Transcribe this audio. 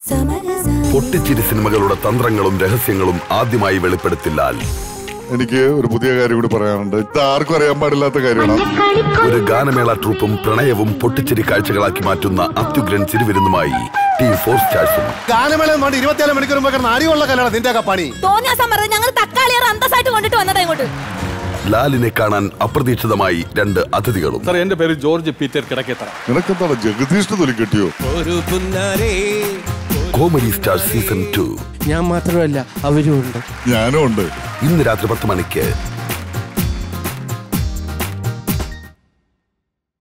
പൊട്ടിച്ചിരി സിനിമകളുടെ തന്ത്രങ്ങളും രഹസ്യങ്ങളും ആദ്യമായി വെളിപ്പെടുത്തില്ലാൽ എനിക്ക് ഒരു പുതിയ കാര്യം കൂടി പറയാനുണ്ട് ഇത് ആർക്കും അറിയാൻ പാടില്ലാത്ത കാര്യമാണ് ഒരു ഗാനമേള ട്രൂപ്പും പ്രണയവും പൊട്ടിച്ചിരി കാഴ്ചകളാക്കി മാറ്റുന്ന അത്യുഗ്രൻ ചിരിവിരുന്നുമായി ടീം ഫോർ സ്റ്റാർസും ഗാനമേള വേണ്ടി ഇരുപത്തിയാല് മണിക്കൂർ മുമ്പ് കിടന്ന് അരിയുള്ള കല്യാണം നിന്റെ ഒക്കെ പണി തോന്നിയാസം പറഞ്ഞത് ഞങ്ങൾ തക്കാളിയേറെ അന്തസ്സായിട്ട് കൊണ്ടിട്ട് വന്നതാ ഇങ്ങോട്ട് ലാലിനെ കാണാൻ അപ്രതീക്ഷിതമായി രണ്ട് അതിഥികളും സാർ എന്റെ പേര് ജോർജ് പീറ്റർ കിടക്കേത്തറ നിനക്കെന്താണ് ജഗദീഷിന് തൊലി കിട്ടിയോ ഒരു പുന്നാരേ കോമഡി സ്റ്റാർ സീസൺ ടു ഞാൻ മാത്രമല്ല അവരും ഉണ്ട് ഞാനും ഉണ്ട് ഇന്ന് രാത്രി പത്ത് മണിക്ക്